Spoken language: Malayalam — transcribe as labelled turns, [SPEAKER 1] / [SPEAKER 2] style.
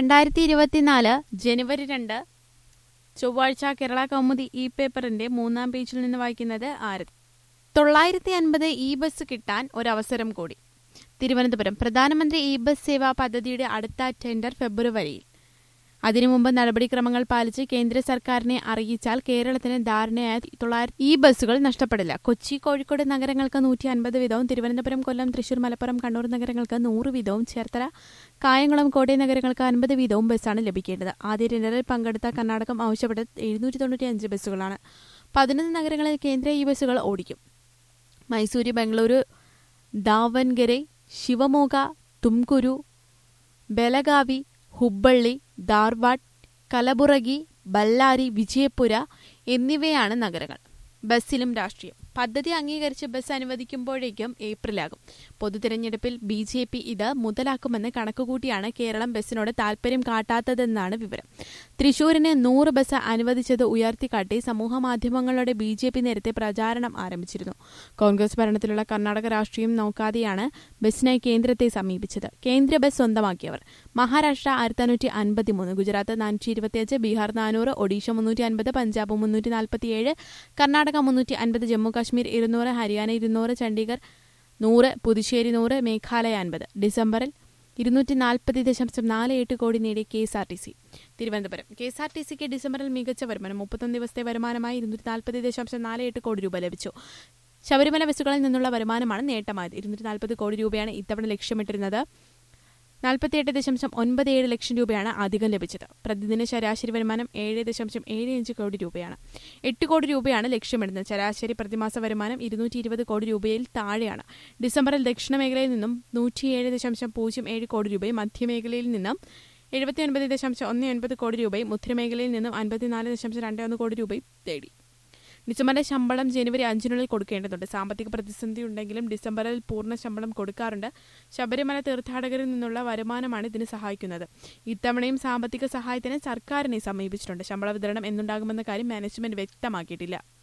[SPEAKER 1] രണ്ടായിരത്തി ഇരുപത്തിനാല് ജനുവരി രണ്ട് ചൊവ്വാഴ്ച കേരള കൗമുദി ഇ പേപ്പറിന്റെ മൂന്നാം പേജിൽ നിന്ന് വായിക്കുന്നത് ആരതി തൊള്ളായിരത്തി അൻപത് ഇ ബസ് കിട്ടാൻ ഒരവസരം കൂടി തിരുവനന്തപുരം പ്രധാനമന്ത്രി ഇ ബസ് സേവാ പദ്ധതിയുടെ അടുത്ത ടെൻഡർ ഫെബ്രുവരിയിൽ അതിനു മുമ്പ് നടപടിക്രമങ്ങൾ പാലിച്ച് കേന്ദ്ര സർക്കാരിനെ അറിയിച്ചാൽ കേരളത്തിന് ധാരണയായ തൊള്ളായിരം ഇ ബസ്സുകൾ നഷ്ടപ്പെടില്ല കൊച്ചി കോഴിക്കോട് നഗരങ്ങൾക്ക് നൂറ്റി അൻപത് വീതവും തിരുവനന്തപുരം കൊല്ലം തൃശൂർ മലപ്പുറം കണ്ണൂർ നഗരങ്ങൾക്ക് നൂറ് വീതവും ചേർത്തല കായംകുളം കോട്ടയം നഗരങ്ങൾക്ക് അൻപത് വീതവും ബസ്സാണ് ലഭിക്കേണ്ടത് ആദ്യ ടെൻഡറിൽ പങ്കെടുത്ത കർണാടകം ആവശ്യപ്പെട്ടത് എഴുന്നൂറ്റി തൊണ്ണൂറ്റി അഞ്ച് ബസ്സുകളാണ് പതിനൊന്ന് നഗരങ്ങളിൽ കേന്ദ്ര ഇ ബസ്സുകൾ ഓടിക്കും മൈസൂരു ബംഗളൂരു ദാവൻഗരെ ശിവമോഗ തുംകുരു ಬೆಳಗಾವಿ ಹುಬ್ಬಳ್ಳಿ ಧಾರವಾಡ್ കലബുറഗി ബല്ലാരി വിജയപുര എന്നിവയാണ് നഗരങ്ങൾ ബസ്സിലും രാഷ്ട്രീയം പദ്ധതി അംഗീകരിച്ച് ബസ് അനുവദിക്കുമ്പോഴേക്കും ഏപ്രിലാകും പൊതുതിരഞ്ഞെടുപ്പിൽ ബി ജെ പി ഇത് മുതലാക്കുമെന്ന് കണക്കുകൂട്ടിയാണ് കേരളം ബസ്സിനോട് താൽപര്യം കാട്ടാത്തതെന്നാണ് വിവരം തൃശൂരിന് നൂറ് ബസ് അനുവദിച്ചത് ഉയർത്തിക്കാട്ടി സമൂഹമാധ്യമങ്ങളുടെ ബി ജെ പി നേരത്തെ പ്രചാരണം ആരംഭിച്ചിരുന്നു കോൺഗ്രസ് ഭരണത്തിലുള്ള കർണാടക രാഷ്ട്രീയം നോക്കാതെയാണ് ബസ്സിനായി കേന്ദ്രത്തെ സമീപിച്ചത് കേന്ദ്ര ബസ് സ്വന്തമാക്കിയവർ മഹാരാഷ്ട്ര ആയിരത്തി അഞ്ഞൂറ്റി അൻപത്തിമൂന്ന് ഗുജറാത്ത് നാനൂറ്റി ഇരുപത്തിയഞ്ച് ബീഹാർ നാനൂറ് ഒഡീഷ മുന്നൂറ്റി അൻപത് പഞ്ചാബ് മുന്നൂറ്റി നാൽപ്പത്തിയേഴ് കർണാടക മുന്നൂറ്റി അൻപത് ജമ്മു കാശ്മീർ ഇരുന്നൂറ് ഹരിയാന ഇരുന്നൂറ് ചണ്ഡീഗഡ് നൂറ് പുതുച്ചേരി നൂറ് മേഘാലയ അൻപത് ഡിസംബറിൽ ഇരുന്നൂറ്റി നാൽപ്പത് ദശാംശം നാല് എട്ട് കോടി നേടിയ K S R T C Thiruvananthapuram K S R T സിക്ക് ഡിസംബറിൽ മികച്ച വരുമാനം മുപ്പത്തൊന്ന് ദിവസത്തെ വരുമാനമായി ഇരുന്നൂറ്റി നാൽപ്പത് ദശാംശം നാല് എട്ട് കോടി രൂപ ലഭിച്ചു ശബരിമല ബസ്സുകളിൽ നിന്നുള്ള വരുമാനമാണ് നേട്ടമായത് ഇരുന്നൂറ്റി നാൽപ്പത് കോടി രൂപയാണ് ഇത്തവണ ലക്ഷ്യമിട്ടിരുന്നത് നാൽപ്പത്തിയെട്ട് ദശാംശം ഒൻപത് ഏഴ് ലക്ഷം രൂപയാണ് അധികം ലഭിച്ചത് പ്രതിദിന ശരാശരി വരുമാനം ഏഴ് ദശാംശം ഏഴ് അഞ്ച് കോടി രൂപയാണ് എട്ട് കോടി രൂപയാണ് ലക്ഷ്യമിടുന്നത് ശരാശരി പ്രതിമാസ വരുമാനം ഇരുന്നൂറ്റി ഇരുപത് കോടി രൂപയിൽ താഴെയാണ് ഡിസംബറിൽ ദക്ഷിണ മേഖലയിൽ നിന്നും നൂറ്റിയേഴ് ദശാംശം പൂജ്യം ഏഴ് കോടി രൂപയും മധ്യമേഖലയിൽ നിന്നും എഴുപത്തിയൊൻപത് ദശാംശം ഒന്ന് ഒൻപത് കോടി രൂപയും ഉത്തരമേഖലയിൽ നിന്നും അൻപത്തിനാല് ദശാംശം രണ്ട് ഒന്ന് കോടി രൂപയും നേടി ഡിസംബറിലെ ശമ്പളം ജനുവരി അഞ്ചിനുള്ളിൽ കൊടുക്കേണ്ടതുണ്ട് സാമ്പത്തിക പ്രതിസന്ധി ഉണ്ടെങ്കിലും ഡിസംബറിൽ പൂർണ്ണ ശമ്പളം കൊടുക്കാറുണ്ട് ശബരിമല തീർത്ഥാടകരിൽ നിന്നുള്ള വരുമാനമാണ് ഇതിന് സഹായിക്കുന്നത് ഇത്തവണയും സാമ്പത്തിക സഹായത്തിന് സർക്കാരിനെ സമീപിച്ചിട്ടുണ്ട് ശമ്പള വിതരണം എന്നുണ്ടാകുമെന്ന കാര്യം മാനേജ്മെന്റ് വ്യക്തമാക്കിയിട്ടില്ല